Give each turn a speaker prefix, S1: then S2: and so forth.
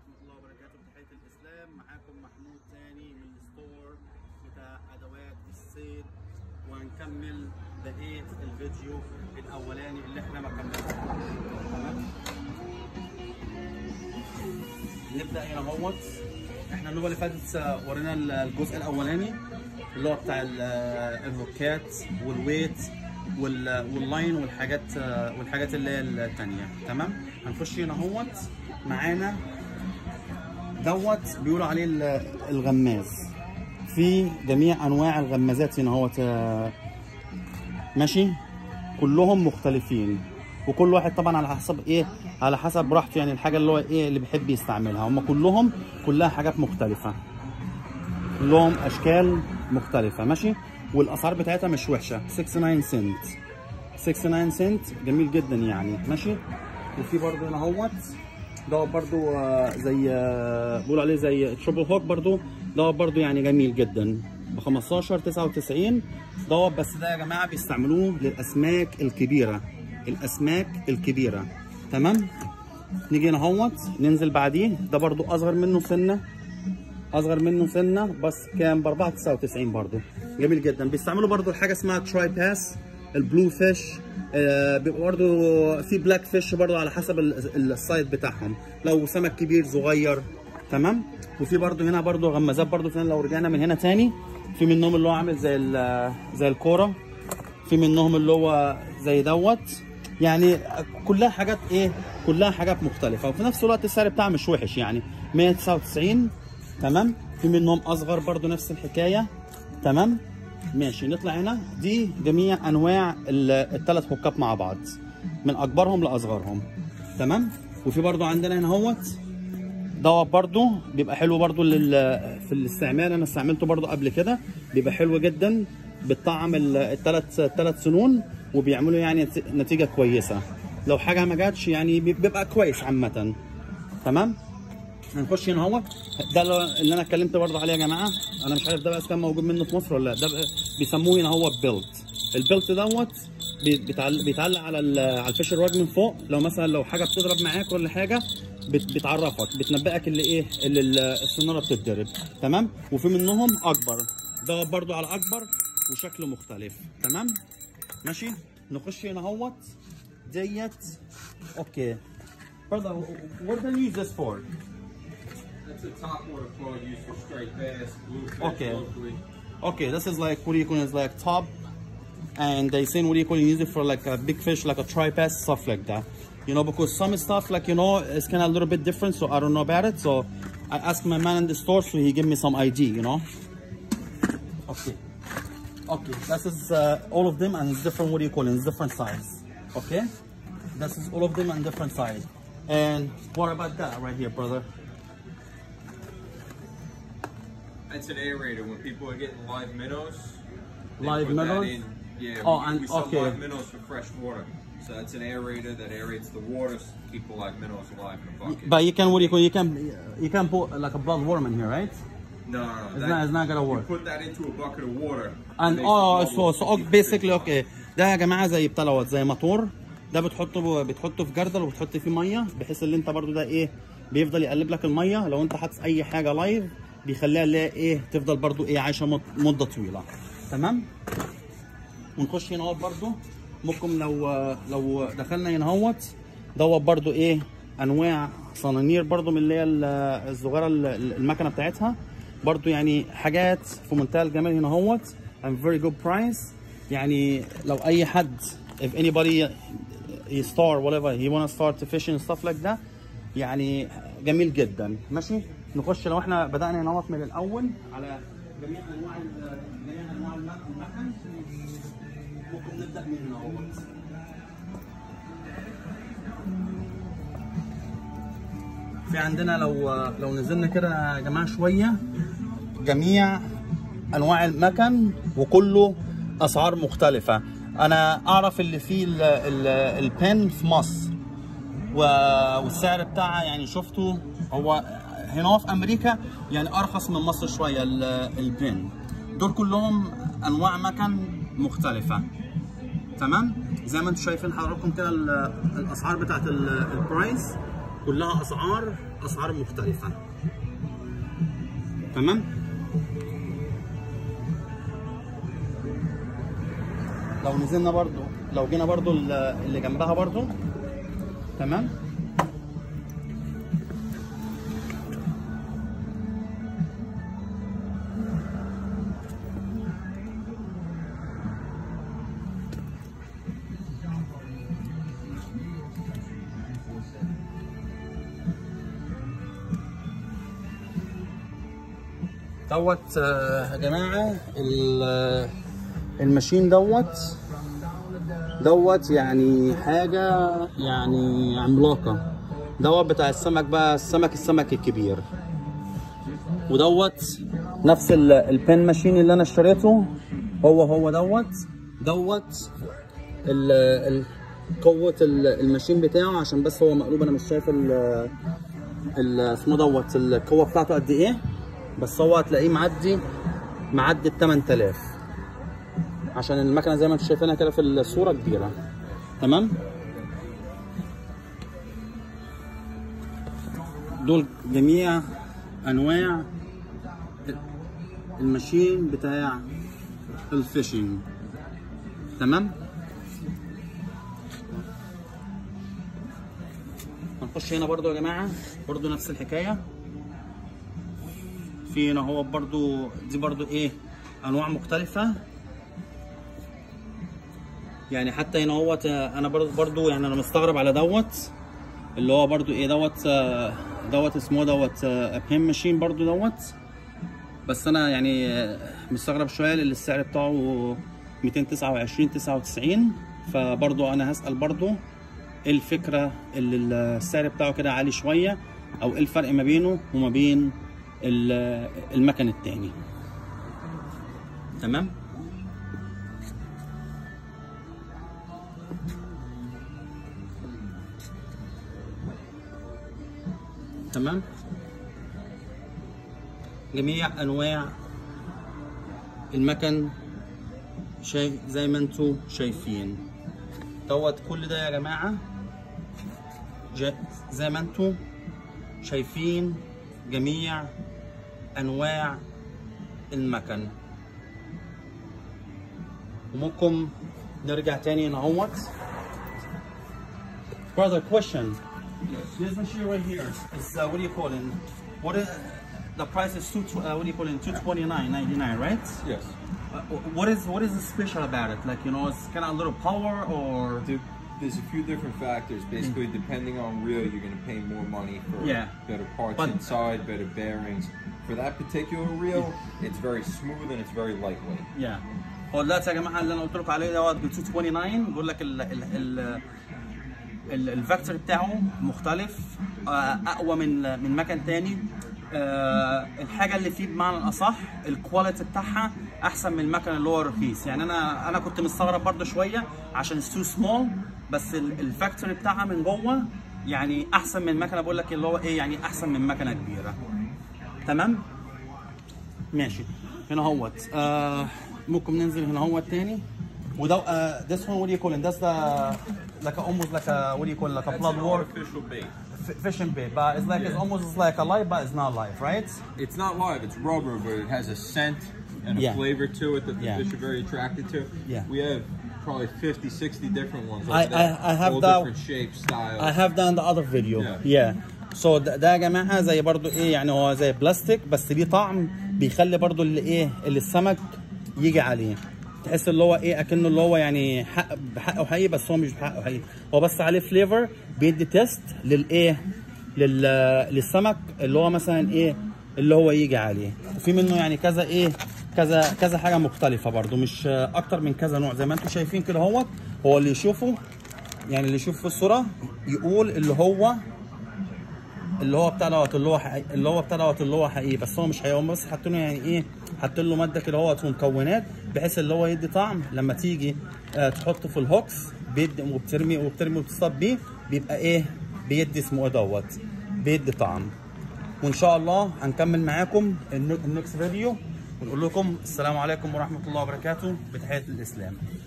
S1: ورحمة الله وبركاته بتحية الإسلام معاكم محمود تاني من الستور بتاع أدوات الصيد وهنكمل بقية الفيديو الأولاني اللي احنا ما كملناش تمام نبدأ هنا اهوت احنا النوبة اللي فاتت ورينا الجزء الأولاني اللي هو بتاع ال- الهوكات والويت وال- واللاين والحاجات والحاجات اللي هي التانية تمام هنخش هنا اهوت معانا دوت بيقولوا عليه ال- الغماز في جميع انواع الغمازات هنا اهوت آه، ماشي كلهم مختلفين وكل واحد طبعا على حسب ايه على حسب براحته يعني الحاجه اللي هو ايه اللي بيحب يستعملها هم كلهم كلها حاجات مختلفه كلهم اشكال مختلفه ماشي والاسعار بتاعتها مش وحشه 69 سنت 69 سنت جميل جدا يعني ماشي وفي برضه هنا اهوت ده برضه آه، زي آه، بيقولوا عليه زي تربل هوك برضه ده برضه يعني جميل جدا ب 15 99 دوت بس ده يا جماعه بيستعملوه للاسماك الكبيره الاسماك الكبيره تمام نيجي هنا اهوت ننزل بعديه ده برضو اصغر منه سنه اصغر منه سنه بس كان ب 499 برضو جميل جدا بيستعملوا برضو الحاجه اسمها تراي باس البلو فيش آه بيبقى برضو في بلاك فيش برضو على حسب ال- السايز بتاعهم لو سمك كبير صغير تمام وفي برضو هنا برضو غمازات برضو تاني لو رجعنا من هنا تاني في منهم اللي هو عامل زي ال- زي الكوره في منهم اللي هو زي دوت يعني كلها حاجات ايه كلها حاجات مختلفه وفي نفس الوقت السعر بتاعها مش وحش يعني 199 تمام في منهم اصغر برضو نفس الحكايه تمام ماشي نطلع هنا دي جميع انواع الثلاث هوكات مع بعض من اكبرهم لاصغرهم تمام وفي برضو عندنا هنا اهوت دوت برضو بيبقى حلو برضو لل... في الاستعمال انا استعملته برضو قبل كده بيبقى حلو جدا بتطعم الثلاث الثلاث سنون وبيعملوا يعني نت- نتيجه كويسه لو حاجه ما جاتش يعني بي- بيبقى كويس عامه تمام هنخش هنا اهوت ده اللي اللي انا اتكلمت برضو عليه يا جماعه انا مش عارف ده بقى كان موجود منه في مصر ولا لا ده بقى- بيسموه هنا هو بيلت البيلت دوت بي- بيتعلق بيتعلق على ال- على الفيش الراج من فوق لو مثلا لو حاجه بتضرب معاك ولا حاجه بت- بتعرفك بتنبئك اللي ايه اللي ال- السناره بتتضرب تمام وفي منهم اكبر ده برضو على اكبر وشكله مختلف تمام ماشي نخش هنا اهوت ديت اوكي brother what do you use this for
S2: That's a top water claw used for straight bass, bluefish
S1: Okay.
S2: locally.
S1: Okay, this is like what do you call it? It's like top, and they say what do you call it? Use it for like a big fish, like a tripod, stuff like that. You know, because some stuff like you know it's kind of a little bit different, so I don't know about it. So I asked my man in the store, so he gave me some ID. You know. Okay. Okay, this is uh, all of them and it's different. What do you call it? It's different size. Okay. This is all of them and different size. And what about that right here, brother?
S2: That's an aerator. When people are getting live minnows, they
S1: Live
S2: put that
S1: minnows?
S2: in- Yeah,
S1: Oh,
S2: we,
S1: and-
S2: we sell
S1: okay.
S2: live minnows for fresh water. So that's an aerator that aerates the water to keep the live minnows alive in a bucket.
S1: But you can what do you call it? You can you can put like a blood worm in here, right?
S2: no, no, no.
S1: It's
S2: that-
S1: not it's not gonna
S2: You
S1: work.
S2: put that into a bucket of water.
S1: And
S2: makes
S1: oh
S2: the
S1: so
S2: bubbles
S1: so
S2: to keep the
S1: basically
S2: fish
S1: okay ده يا جماعه زي بتاع دوت زي موتور ده بتحطه بتحطه في جردل وبتحط فيه ميه بحيث ان انت برضو ده ايه بيفضل يقلب لك الميه لو انت حاطط اي حاجه لايف بيخليها اللي هي ايه تفضل برضو ايه عايشه مد- مده طويله تمام ونخش هنا اهوت برضو ممكن لو لو دخلنا هنا اهوت دوت برضو ايه انواع صنانير برضو من اللي هي ال- الصغيره ال- المكنه بتاعتها برضو يعني حاجات في منتهى الجمال هنا اهوت and very good price يعني لو اي حد if anybody he start whatever he wanna start to fish and stuff like that يعني جميل جدا ماشي نخش لو احنا بدأنا هنا اهوت من الاول على جميع انواع ال- جميع انواع المكن ممكن نبدأ من هنا اهوت في عندنا لو لو نزلنا كده يا جماعه شويه جميع انواع المكن وكله اسعار مختلفه انا اعرف اللي فيه ال- ال- البن في مصر و- والسعر بتاعها يعني شفته هو هنا في امريكا يعني ارخص من مصر شويه ال- البن دول كلهم انواع مكن مختلفه تمام زي ما انتم شايفين حضراتكم كده ال- الاسعار بتاعت ال- البرايس كلها اسعار اسعار مختلفه تمام لو نزلنا برضو لو جينا برضو ال- اللي جنبها برضو تمام دوت آه، يا جماعه ال- الماشين دوت دوت يعني حاجه يعني عملاقه دوت بتاع السمك بقى السمك السمك الكبير ودوت نفس ال- البين ماشين اللي انا اشتريته هو هو دوت دوت ال ال قوة ال- الماشين بتاعه عشان بس هو مقلوب انا مش شايف ال ال- اسمه دوت القوة بتاعته قد ايه بس هو هتلاقيه معدي معدي ال 8000 عشان المكنة زي ما انتم شايفينها كده في الصورة كبيرة تمام دول جميع انواع الماشين بتاع الفishing تمام هنخش هنا برضو يا جماعة برضو نفس الحكاية في هنا هو برضو دي برضو ايه انواع مختلفة يعني حتى هنا هو انا برضو برضو يعني انا مستغرب على دوت اللي هو برضو ايه دوت آه، دوت اسمه دوت ابهيم ماشين برضو دوت بس انا يعني آه، مستغرب شويه لان السعر بتاعه 229 99 فبرضو انا هسال برضو ايه الفكره اللي السعر بتاعه كده عالي شويه او ايه الفرق ما بينه وما بين ال- المكن التاني تمام تمام جميع انواع المكن شايف زي ما انتم شايفين دوت كل ده يا جماعه جا- زي ما انتم شايفين جميع انواع المكن وممكن نرجع تاني هنا اهوت Brother, question. This machine right here is uh, what do you call it? What is the price is two? Uh, what do you call it? Two twenty nine ninety nine, right?
S2: Yes.
S1: Uh, what is what is special about it? Like you know, it's kind of a little power or
S2: There- There's a few different factors. Basically, depending on reel, you're going to pay more money for
S1: Yeah.
S2: better parts
S1: But-
S2: inside, better bearings. For that particular reel, it's very smooth and it's very lightweight.
S1: yeah. هو دلوقتي يا جماعه اللي انا قلت لكم عليه دوت ب 229 بيقول لك ال ال ال ال- الفاكتور بتاعه مختلف آه، اقوى من من مكان تاني آه، الحاجه اللي فيه بمعنى الاصح الكواليتي بتاعها احسن من المكن اللي هو رخيص يعني انا انا كنت مستغرب برده شويه عشان السو سمول بس ال- الفاكتوري بتاعها من جوه يعني احسن من مكنه بقول لك اللي هو ايه يعني احسن من مكنه كبيره تمام ماشي هنا اهوت آه ممكن ننزل هنا اهوت تاني وده uh, this one what do you call it that's the like a, almost like a what do you call it like a blood war
S2: artificial bait.
S1: f- fishing bait but it's like it's
S2: Yeah.
S1: almost like a live but it's not live right
S2: It's not live, it's rubber, but it has a scent and a
S1: Yeah.
S2: flavor to it that the
S1: Yeah.
S2: fish are very attracted to.
S1: Yeah.
S2: We have probably 50, 60 different ones.
S1: I-
S2: over there,
S1: I- I have
S2: all
S1: the-
S2: different shapes, styles.
S1: I have done the other video
S2: Yeah.
S1: yeah so ده, ده يا جماعه زي برضو ايه يعني هو زي بلاستيك بس ليه طعم بيخلي برضو اللي ايه اللي السمك يجي عليه تحس اللي هو ايه اكنه اللي هو يعني حق بحقه حقيقي بس هو مش بحقه حقيقي هو بس عليه فليفر بيدي تيست للايه لل للسمك اللي هو مثلا ايه اللي هو يجي عليه وفي منه يعني كذا ايه كذا كذا حاجه مختلفه برضو مش اكتر من كذا نوع زي ما انتم شايفين كده اهوت هو اللي يشوفه يعني اللي يشوف في الصوره يقول اللي هو اللي هو بتاع دوت اللي هو حقيقي اللي هو بتاع دوت اللي هو حقيقي بس هو مش حقيقي هم بس حاطين له يعني ايه حاطين له ماده كده اهوت ومكونات بحيث اللي هو يدي طعم لما تيجي آه تحطه في الهوكس بيدي وبترمي وبترمي وبتصطاد بيه بيبقى ايه بيدي اسمه ايه دوت بيدي طعم وان شاء الله هنكمل معاكم النكست فيديو ونقول لكم السلام عليكم ورحمه الله وبركاته بتحيه الاسلام